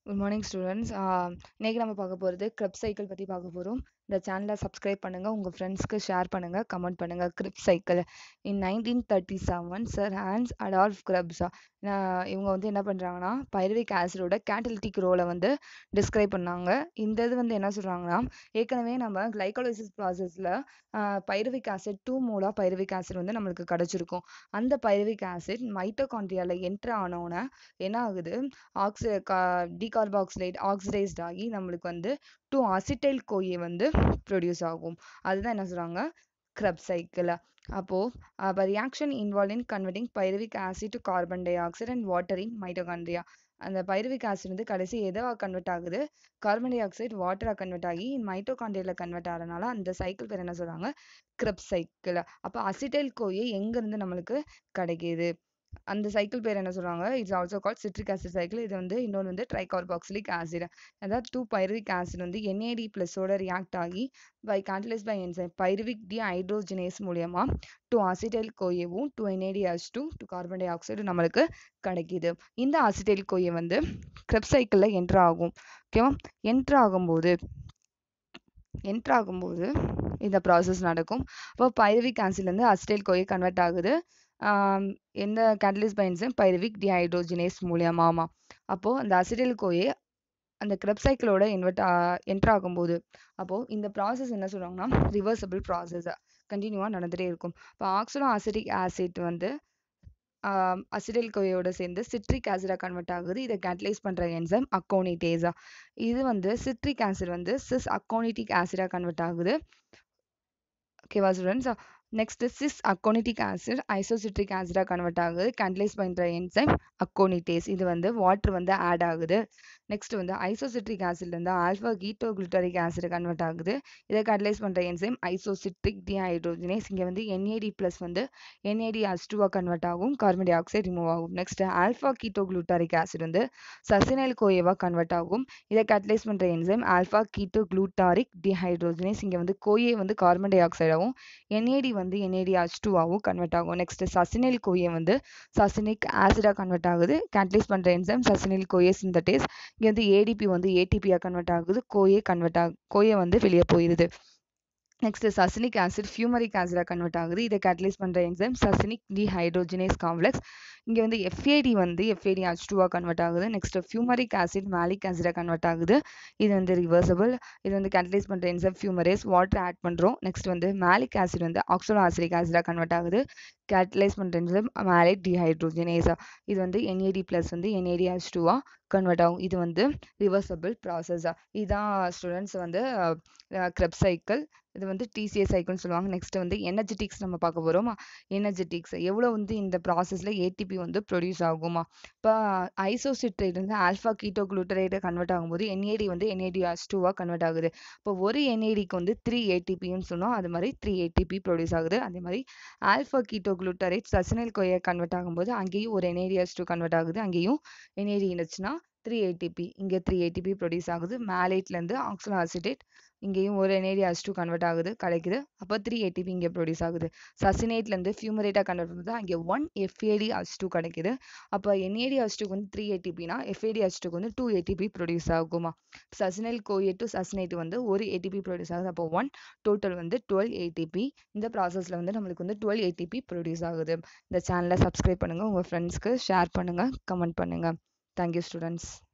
good morning students இன்னைக்கு நம்ம பார்க்க போகிறது கிரிப் சைக்கிள் பற்றி பார்க்க போகிறோம் இந்த சேனலை சப்ஸ்கிரைப் பண்ணுங்கள் உங்கள் ஃப்ரெண்ட்ஸ்க்கு ஷேர் பண்ணுங்கள் கமெண்ட் பண்ணுங்கள் Krebs cycle in nineteen thirty seven sir Hans Adolf கிரப்ஸா இவங்க வந்து என்ன பண்ணுறாங்கன்னா பைரவிக் ஆசிடோட கேட்டலிட்டிக் ரோலை வந்து டிஸ்கிரைப் பண்ணாங்க இந்த இது வந்து என்ன சொல்கிறாங்கன்னா ஏற்கனவே நம்ம கிளைகாலிசிஸ் ப்ராசஸில் பைரவிக் ஆசிட் டூ மூலா பைரவிக் ஆசிட் வந்து நம்மளுக்கு கிடச்சிருக்கும் அந்த பைரவிக் ஆசிட் மைட்டோகாண்ட்ரியாவில் என்ட்ரு ஆனோன்னே என்ன ஆகுது ஆக்சி டிகார்பாக்சிலேட் ஆக்சிடைஸ்ட் ஆகி நம்மளுக்கு வந்து டூ அசிட்டைல் கோயை வந்து ப்ரொடியூஸ் ஆகும் அதுதான் என்ன சொல்கிறாங்க கிரப் சைக்கிள் அப்போது அப்போ reaction involve in converting pyruvic acid to carbon dioxide and water in mitochondria அந்த பைரவிக் ஆசிட் வந்து கடைசி எதாக கன்வெர்ட் ஆகுது கார்பன் டை ஆக்சைடு வாட்டராக கன்வெர்ட் ஆகி மைட்டோகாண்ட்ரியாவில் கன்வெர்ட் ஆகிறனால அந்த சைக்கிள் பேர் என்ன சொல்கிறாங்க கிரப் சைக்கிள் அப்போ அசிட்டைல் கோயை எங்கேருந்து நம்மளுக்கு கிடைக்கிது அந்த சைக்கிள் பேர் என்ன சொல்றாங்க it's also call citric acid cycle இது வந்து இன்னொன்று வந்து ட்ரைகார்பாக்சிலிக் ஆசிட் அதாவது டூ பைரவிக் ஆசிட் வந்து என்ஏடி பிளஸோட ரியாக்ட் ஆகி by catalyse by enzyme pyruvic dehydrogenase மூலியமா டூ அசிடைல் கோயவும் two NADs two two carbon dioxide நம்மளுக்கு கிடைக்கிது இந்த அசிடைல் கோயை வந்து கிரெப் சைக்கிளில் என்ட்ரு ஆகும் ஓகேவா என்ட்ரு ஆகும்போது என்ட்ரு ஆகும்போது இந்த ப்ராசஸ் நடக்கும் அப்போ பைரவிக் ஆசிட்லேருந்து அசிடைல் கோயை கன்வெர்ட் ஆகுது எந்த கேட்டலிஸ் பைன்ஸும் பைரவிக் டிஹைட்ரோஜினேஸ் மூலியமாமா அப்போது அந்த அசிடைல் கோயை அந்த கிரப் சைக்கிளோட இன்வெர்ட் என்ட்ரு ஆகும்போது அப்போது இந்த ப்ராசஸ் என்ன சொல்கிறாங்கன்னா ரிவர்சபிள் ப்ராசஸ் கண்டினியூவாக நடந்துகிட்டே இருக்கும் இப்போ ஆக்சிடோ அசிடிக் ஆசிட் வந்து அசிடைல் கோயோட சேர்ந்து சிட்ரிக் ஆசிடாக கன்வெர்ட் ஆகுது இதை கேட்டலைஸ் பண்ணுற என்சைம் அக்கோனிட்டேஸா இது வந்து சிட்ரிக் ஆசிட் வந்து சிஸ் அக்கோனிட்டிக் ஆசிடாக கன்வெர்ட் ஆகுது ஓகேவா students next cis aconitic acid isocitric ஆசிடாக கன்வெர்ட் ஆகுது கேண்டலைஸ் பண்ணுற என்சைம் அக்கோனிட்டேஸ் இது வந்து வாட்டர் வந்து ஆட் ஆகுது நெக்ஸ்ட் வந்து ஐசோசிட்ரிக் ஆசிட்லேருந்து alpha keto glutaric acid convert ஆகுது இதை கேட்டலைஸ் பண்ணுற என்சைம் ஐசோசிட்ரிக் டிஹைட்ரோஜினேஸ் இங்கே வந்து என்ஏடி ப்ளஸ் வந்து என்ஏடி அஸ்டுவாக கன்வெர்ட் ஆகும் கார்பன் டை ஆக்சைடு ரிமூவ் ஆகும் next alpha keto glutaric acid வந்து சசினைல் கோயேவாக கன்வெர்ட் ஆகும் இதை கேட்டலைஸ் பண்ணுற enzyme alpha keto glutaric dehydrogenase இங்கே வந்து கோயே வந்து கார்பன் டை ஆக்சைடாகவும் என்ஏடி வந்து என்ஏடி ஹச் டூவாகவும் கன்வெர்ட் ஆகும் நெக்ஸ்ட் சசினில் கோயை வந்து சசினிக் ஆசிடாக கன்வெர்ட் ஆகுது கேட்டலைஸ் பண்ணுற என்சைம் சசினில் கோயே சிந்தடேஸ் இங்கே வந்து ஏடிபி வந்து ஏடிபியாக கன்வெர்ட் ஆகுது கோயே கன்வெர்ட் ஆகு கோயை வந்து வெளியே போயிடுது நெக்ஸ்ட் சசினிக் ஆசிட் ஃபியூமரிக் ஆசிடாக கன்வெர்ட் ஆகுது இதை கேட்டலைஸ் பண்ணுற என்சைம் சசினிக் டிஹைட்ரோஜினேஸ் காம்ப்ளெக்ஸ் இங்கே வந்து எஃப்ஏடி வந்து எஃப்ஏடி ஹச் டூவாக கன்வெர்ட் ஆகுது நெக்ஸ்ட் ஃபியூமரிக் ஆசிட் மேலிக் ஆசிடாக கன்வெர்ட் ஆகுது இது வந்து ரிவர்சபிள் இது வந்து கேட்டலைஸ் பண்ணுற என்சைம் ஃபியூமரேஸ் வாட்டர் ஆட் பண்ணுறோம் நெக்ஸ்ட் வந்து மேலிக் ஆசிட் வந்து ஆக்சோலோ ஆசிடிக் ஆசிடாக கன்வெர்ட் ஆகுது கேட்டலைஸ் பண்ணுற என்சைம் மேலிக் டிஹைட்ரோஜினேஸா இது வந்து என்ஏடி ப்ளஸ் வந்து என்ஏடி ஹச் டூவாக கன்வெர்ட் ஆகும் இது வந்து ரிவர்சபிள் ப்ராசஸாக இதுதான் ஸ்டூடெண்ட்ஸ் வந்து க்ரெப் சைக்கிள் இது வந்து டிசிஏ சைக்கிள்னு சொல்லுவாங்க நெக்ஸ்ட் வந்து எனர்ஜெட்டிக்ஸ் நம்ம பார்க்க போகிறோம் எனர்ஜெட்டிக்ஸ் எவ்வளோ வந்து இந்த ப்ராசஸில் ஏடிபி வந்து ப்ரொடியூஸ் ஆகுமா இப்போ ஐசோசிட்ரேட் வந்து ஆல்ஃபா கீட்டோ குளூட்டரேட்டை கன்வெர்ட் ஆகும்போது என்ஏடி வந்து என்ஏடி ஹச் டூவாக கன்வெர்ட் ஆகுது இப்போ ஒரு என்ஏடிக்கு வந்து த்ரீ ஏடிபின்னு சொன்னோம் அது மாதிரி த்ரீ ஏடிபி ப்ரொடியூஸ் ஆகுது அதே மாதிரி ஆல்ஃபா கீட்டோ குளூட்டரேட் சசினல் கோயை கன்வெர்ட் ஆகும்போது அங்கேயும் ஒரு என்ஏடி ஹச் டூ கன்வெர்ட் ஆகுது அங்கேயும் என்ஏடி இருந்துச்சுன்னா த்ரீ ஏடிபி இங்கே த்ரீ ஏடிபி ப்ரொடியூஸ் ஆகுது மேலேட்லேருந்து ஆக்சலோ அசிடேட் இங்கேயும் ஒரு என்ஏடி ஹச் டூ கன்வெர்ட் ஆகுது கிடைக்குது அப்போ த்ரீ ஏடிபி இங்கே ப்ரொடியூஸ் ஆகுது சசினேட்லேருந்து ஃபியூமரேட்டாக கன்வெர்ட் பண்ணும்போது அங்கே ஒன் எஃப்ஏடி ஹச் டூ கிடைக்குது அப்போ என்ஏடி ஹச் டூக்கு வந்து த்ரீ ஏடிபினா எஃப்ஏடி ஹச் டூக்கு வந்து டூ ஏடிபி ப்ரொடியூஸ் ஆகுமா சசினைல் கோஏ டு சசினேட் வந்து ஒரு ஏடிபி ப்ரொடியூஸ் ஆகுது அப்போ ஒன் டோட்டல் வந்து டுவெல் ஏடிபி இந்த ப்ராசஸில் வந்து நம்மளுக்கு வந்து டுவெல் ஏடிபி ப்ரொடியூஸ் ஆகுது இந்த சேனலை சப்ஸ்கிரைப் பண்ணுங்கள் உங்கள் ஃப்ரெண்ட்ஸ்க்கு ஷேர் பண்ணுங்கள் கமெண்ட் பண்ணுங்கள் தேங்க்யூ ஸ்டூடெண்ட்ஸ்